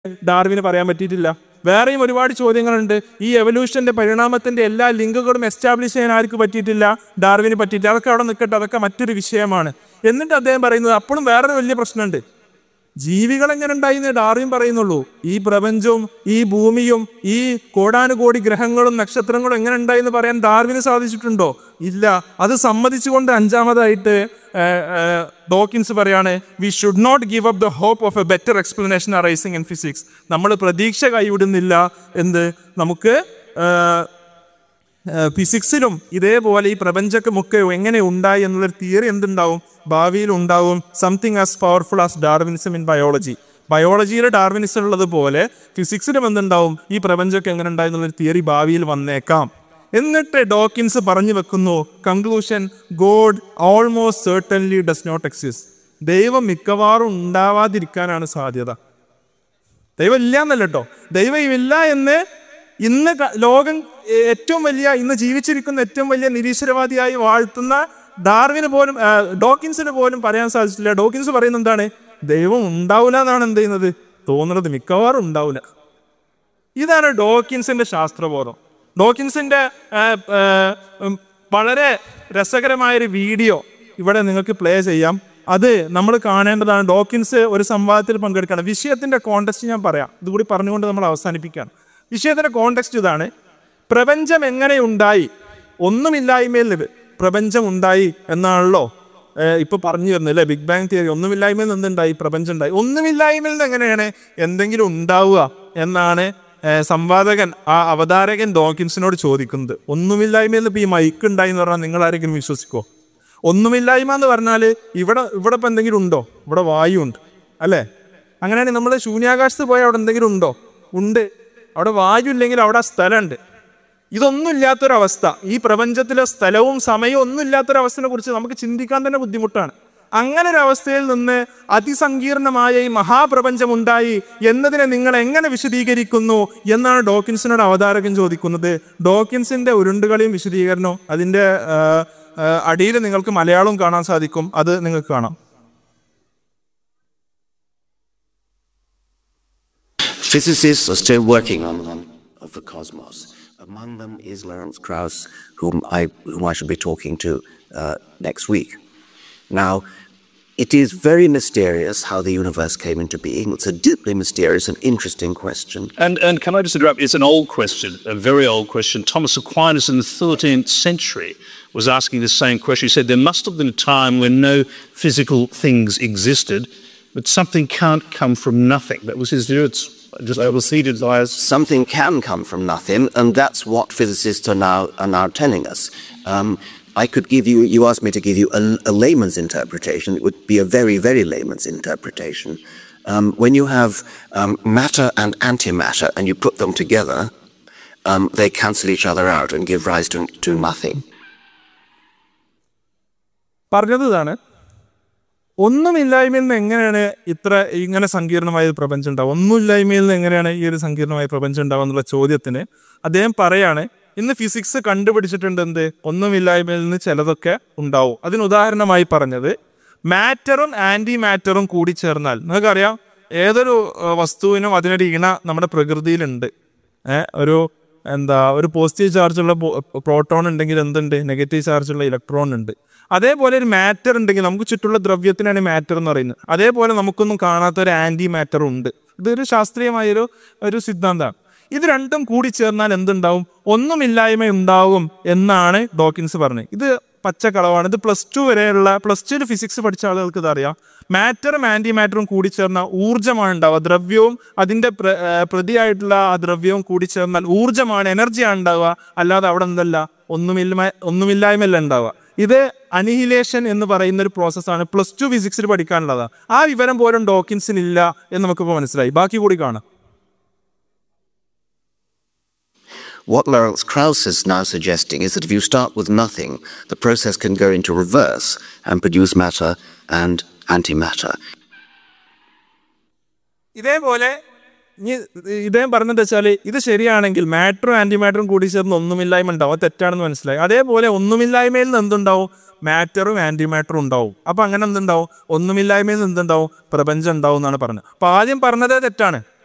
ഡാർവിന് പറയാൻ പറ്റിയിട്ടില്ല വേറെയും ഒരുപാട് ചോദ്യങ്ങളുണ്ട് ഈ എവല്യൂഷന്റെ പരിണാമത്തിന്റെ എല്ലാ ലിങ്കുകളും എസ്റ്റാബ്ലിഷ് ചെയ്യാൻ ആർക്ക് പറ്റിയിട്ടില്ല ഡാർവിന് പറ്റിയിട്ടില്ല അതൊക്കെ അവിടെ നിൽക്കട്ടെ അതൊക്കെ മറ്റൊരു വിഷയമാണ് എന്നിട്ട് അദ്ദേഹം പറയുന്നത് അപ്പോഴും വേറൊരു വലിയ പ്രശ്നമുണ്ട് ജീവികൾ എങ്ങനെ ഉണ്ടായിന്ന് ഡാർവിൻ പറയുന്നുള്ളൂ ഈ പ്രപഞ്ചവും ഈ ഭൂമിയും ഈ കോടാനുകോടി ഗ്രഹങ്ങളും നക്ഷത്രങ്ങളും എങ്ങനെ ഉണ്ടായിന്ന് പറയാൻ ഡാർവിന് സാധിച്ചിട്ടുണ്ടോ ഇല്ല അത് സമ്മതിച്ചുകൊണ്ട് അഞ്ചാമതായിട്ട് ഡോക്കിൻസ് പറയാണ് we should not give up the hope of a better explanation arising in physics നമ്മൾ പ്രതീക്ഷ കൈവിടുന്നില്ല എന്ത് നമുക്ക് ഫിസിക്സിലും ഇതേപോലെ ഈ പ്രപഞ്ചമൊക്കെ എങ്ങനെ ഉണ്ടായി എന്നുള്ളൊരു തിയറി എന്തുണ്ടാവും ഭാവിയിൽ ഉണ്ടാവും something as powerful as Darwinism in biology ബയോളജിയിൽ ഡാർവിനിസം ഉള്ളതുപോലെ ഫിസിക്സിലും എന്തുണ്ടാവും ഈ പ്രപഞ്ചമൊക്കെ എങ്ങനെ ഉണ്ടായി എന്നുള്ളൊരു തിയറി ഭാവിയിൽ വന്നേക്കാം എന്നിട്ട് ഡോക്കിൻസ് പറഞ്ഞു വെക്കുന്നു conclusion God almost certainly does not exist ദൈവം മിക്കവാറും ഉണ്ടാവാതിരിക്കാനാണ് സാധ്യത ദൈവം ഇല്ല എന്നല്ല കേട്ടോ ദൈവം ഇല്ല എന്ന് ഇന്ന് ക- ലോകം ഏ- ഏറ്റവും വലിയ ഇന്ന് ജീവിച്ചിരിക്കുന്ന ഏറ്റവും വലിയ നിരീശ്വരവാദിയായി വാഴ്ത്തുന്ന ഡാർവിന് പോലും ആ, ഡോക്കിൻസിന് പോലും പറയാൻ സാധിച്ചില്ല ഡോക്കിൻസ് പറയുന്നത് എന്താണ് ദൈവം ഉണ്ടാവില്ല എന്നാണ് എന്ത് ചെയ്യുന്നത് തോന്നുന്നത് മിക്കവാറും ഉണ്ടാവില്ല ഇതാണ് ഡോക്കിൻസിന്റെ ശാസ്ത്രബോധം ഡോക്കിൻസിന്റെ ആ, ആ, ഉം, വളരെ രസകരമായൊരു വീഡിയോ ഇവിടെ നിങ്ങൾക്ക് പ്ലേ ചെയ്യാം അത് നമ്മൾ കാണേണ്ടതാണ് ഡോക്കിൻസ് ഒരു സംവാദത്തിൽ പങ്കെടുക്കണം വിഷയത്തിന്റെ കോണ്ടെക്സ്റ്റ് ഞാൻ പറയാം ഇതുകൂടി പറഞ്ഞുകൊണ്ട് നമ്മൾ അവസാനിപ്പിക്കുകയാണ് വിഷയത്തിന്റെ കോണ്ടെക്സ്റ്റ് ഇതാണ് പ്രപഞ്ചം എങ്ങനെ ഉണ്ടായി ഒന്നുമില്ലായ്മയിൽ നിന്ന് പ്രപഞ്ചം ഉണ്ടായി എന്നാണല്ലോ ഏഹ് ഇപ്പൊ പറഞ്ഞു വരുന്നത് അല്ലേ ബിഗ് ബാങ് തിയറി ഒന്നുമില്ലായ്മയിൽ നിന്ന് എന്തുണ്ടായി പ്രപഞ്ചം ഉണ്ടായി ഒന്നുമില്ലായ്മയിൽ നിന്ന് എങ്ങനെയാണ് എന്തെങ്കിലും ഉണ്ടാവുക എന്നാണ് ഏഹ് സംവാദകൻ ആ അവതാരകൻ ഡോക്കിൻസിനോട് ചോദിക്കുന്നത് ഒന്നുമില്ലായ്മയിൽ നിന്ന് ഇപ്പൊ ഈ മൈക്ക് ഉണ്ടായി എന്ന് പറഞ്ഞാൽ നിങ്ങൾ ആരെങ്കിലും വിശ്വസിക്കോ ഒന്നുമില്ലായ്മ എന്ന് പറഞ്ഞാൽ ഇവിടെ ഇവിടെ ഇപ്പൊ എന്തെങ്കിലും ഉണ്ടോ ഇവിടെ വായു ഉണ്ട് അല്ലേ അങ്ങനെയാണെങ്കിൽ നമ്മൾ ശൂന്യാകാശത്ത് പോയാൽ അവിടെ എന്തെങ്കിലും ഉണ്ടോ ഉണ്ട് അവിടെ വായു ഇല്ലെങ്കിൽ അവിടെ ആ സ്ഥലമുണ്ട് ഇതൊന്നും ഇല്ലാത്തൊരവസ്ഥ ഈ പ്രപഞ്ചത്തിലെ സ്ഥലവും സമയവും ഒന്നും ഇല്ലാത്തൊരവസ്ഥയെ കുറിച്ച് നമുക്ക് ചിന്തിക്കാൻ തന്നെ ബുദ്ധിമുട്ടാണ് അങ്ങനെ ഒരു അവസ്ഥയിൽ നിന്ന് അതിസങ്കീർണമായ ഈ മഹാപ്രപഞ്ചം ഉണ്ടായി എന്നതിനെ നിങ്ങൾ എങ്ങനെ വിശദീകരിക്കുന്നു എന്നാണ് ഡോക്കിൻസിനോട് അവതാരകൻ ചോദിക്കുന്നത് ഡോക്കിൻസിന്റെ ഉരുണ്ടുകളിയും വിശദീകരണവും അതിന്റെ അടിയിൽ നിങ്ങൾക്ക് മലയാളവും കാണാൻ സാധിക്കും അത് നിങ്ങൾക്ക് കാണാം Physicists are still working on one of the cosmos. Among them is Lawrence Krauss, whom I, whom I shall be talking to uh, next week. Now, it is very mysterious how the universe came into being. It's a deeply mysterious and interesting question. And, and can I just interrupt? It's an old question, a very old question. Thomas Aquinas in the 13th century was asking the same question. He said there must have been a time when no physical things existed, but something can't come from nothing. That was his view. It's just proceeded by us. Something can come from nothing, and that's what physicists are now are now telling us. Um, I could give you. You asked me to give you a, a layman's interpretation. It would be a very, very layman's interpretation. Um, when you have um, matter and antimatter, and you put them together, um, they cancel each other out and give rise to, to nothing. പറഞ്ഞത് ഇതാണ് ഒന്നുമില്ലായ്മയിൽ നിന്ന് എങ്ങനെയാണ് ഇത്ര ഇങ്ങനെ സങ്കീർണമായ ഒരു പ്രപഞ്ചം ഉണ്ടാവുക ഒന്നുമില്ലായ്മയിൽ നിന്ന് എങ്ങനെയാണ് ഈ ഒരു സങ്കീർണമായ പ്രപഞ്ചം ഉണ്ടാവുക എന്നുള്ള ചോദ്യത്തിന് അദ്ദേഹം പറയാണ് ഇന്ന് ഫിസിക്സ് കണ്ടുപിടിച്ചിട്ടുണ്ട് എന്ത് ഒന്നുമില്ലായ്മയിൽ നിന്ന് ചിലതൊക്കെ ഉണ്ടാവും അതിന് ഉദാഹരണമായി പറഞ്ഞത് മാറ്ററും ആന്റി മാറ്ററും കൂടി ചേർന്നാൽ നിങ്ങൾക്കറിയാം ഏതൊരു ഏഹ്, വസ്തുവിനും അതിനൊരു ഇണ നമ്മുടെ പ്രകൃതിയിലുണ്ട് ഏഹ് ഒരു എന്താ ഒരു പോസിറ്റീവ് ചാർജുള്ള പ്രോട്ടോൺ ഉണ്ടെങ്കിൽ എന്തുണ്ട് നെഗറ്റീവ് ചാർജുള്ള ഇലക്ട്രോൺ ഉണ്ട് അതേപോലെ ഒരു മാറ്റർ ഉണ്ടെങ്കിൽ നമുക്ക് ചുറ്റുള്ള ദ്രവ്യത്തിനാണ് മാറ്റർ എന്ന് പറയുന്നത് അതേപോലെ നമുക്കൊന്നും കാണാത്ത ഒരു ആന്റി മാറ്റർ ഉണ്ട് ഇതൊരു ശാസ്ത്രീയമായൊരു ഒരു സിദ്ധാന്തമാണ് ഇത് രണ്ടും കൂടി ചേർന്നാൽ എന്തുണ്ടാവും ഒന്നുമില്ലായ്മ ഉണ്ടാവും എന്നാണ് ഡോക്കിൻസ് പറഞ്ഞത് ഇത് പച്ചക്കളവാണ് ഇത് പ്ലസ് ടു വരെയുള്ള പ്ലസ് ടുവിൽ ഫിസിക്സ് പഠിച്ച ആളുകൾക്ക് ഇത് അറിയാം മാറ്ററും ആന്റി മാറ്ററും കൂടി ചേർന്ന ഊർജ്ജമാണ് ഉണ്ടാവുക ദ്രവ്യവും അതിന്റെ പ്ര- ആ, പ്രതിയായിട്ടുള്ള ആ ദ്രവ്യവും കൂടി ചേർന്നാൽ ഊർജ്ജമാണ് എനർജിയാണ് ഉണ്ടാവുക അല്ലാതെ അവിടെ എന്തല്ല ഒന്നുമില്ല ഒന്നുമില്ലായ്മയല്ല ഉണ്ടാവുക ഇത് അനിഹിലേഷൻ എന്ന് പറയുന്ന ഒരു പ്രോസസ്സാണ് പ്ലസ് ടു ഫിസിക്സിൽ പഠിക്കാനുള്ളതാണ് ആ വിവരം പോലും ഡോക്കിൻസിന് ഇല്ല എന്ന് നമുക്കിപ്പോൾ മനസ്സിലായി ബാക്കി കൂടി കാണാം What Lawrence Krauss is now suggesting is that if you start with nothing, the process can go into reverse and produce matter and antimatter. ഇതേപോലെ ഇനി ഇദ്ദേഹം പറഞ്ഞത് വെച്ചാൽ ഇത് ശരിയാണെങ്കിൽ മാറ്ററും ആന്റി മാറ്ററും കൂടി ചേർന്ന് ഒന്നുമില്ലായ്മ ഉണ്ടാവും അത് തെറ്റാണെന്ന് മനസ്സിലായി അതേപോലെ ഒന്നുമില്ലായ്മയിൽ നിന്ന് എന്തുണ്ടാവും മാറ്ററും ആന്റി മാറ്ററും ഉണ്ടാവും അപ്പൊ അങ്ങനെ എന്തുണ്ടാവും ഒന്നുമില്ലായ്മയിൽ നിന്ന് എന്തുണ്ടാവും പ്രപഞ്ചം ഉണ്ടാവും എന്നാണ് പറഞ്ഞത് അപ്പൊ ആദ്യം പറഞ്ഞതേ തെറ്റാണ്